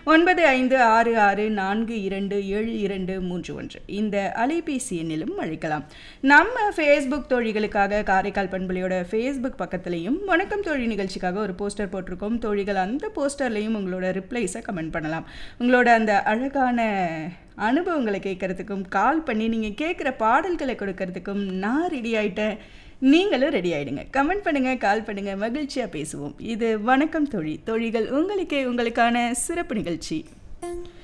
ஒன்பது ஐந்து ஆறு ஆறு நான்கு இரண்டு ஏழு இரண்டு மூன்று ஒன்று இந்த அலைபேசி எண்ணிலும் அழைக்கலாம் நம்ம ஃபேஸ்புக் தோழிகளுக்காக காரைக்கால் பண்புலையோட ஃபேஸ்புக் பக்கத்துலேயும் வணக்கம் தோழி நிகழ்ச்சிக்காக ஒரு போஸ்டர் போட்டிருக்கோம் தோழிகள் அந்த போஸ்டர்லேயும் உங்களோட ரிப்ளைஸை கமெண்ட் பண்ணலாம் உங்களோட அந்த அழகான அனுபவங்களை கேட்கறதுக்கும் கால் பண்ணி நீங்கள் கேட்குற பாடல்களை கொடுக்கறதுக்கும் நான் ரெடி ஆயிட்டேன் நீங்களும் ரெடி ஆயிடுங்க கமெண்ட் பண்ணுங்க கால் பண்ணுங்க மகிழ்ச்சியாக பேசுவோம் இது வணக்கம் தோழி தோழிகள் உங்களுக்கே உங்களுக்கான சிறப்பு நிகழ்ச்சி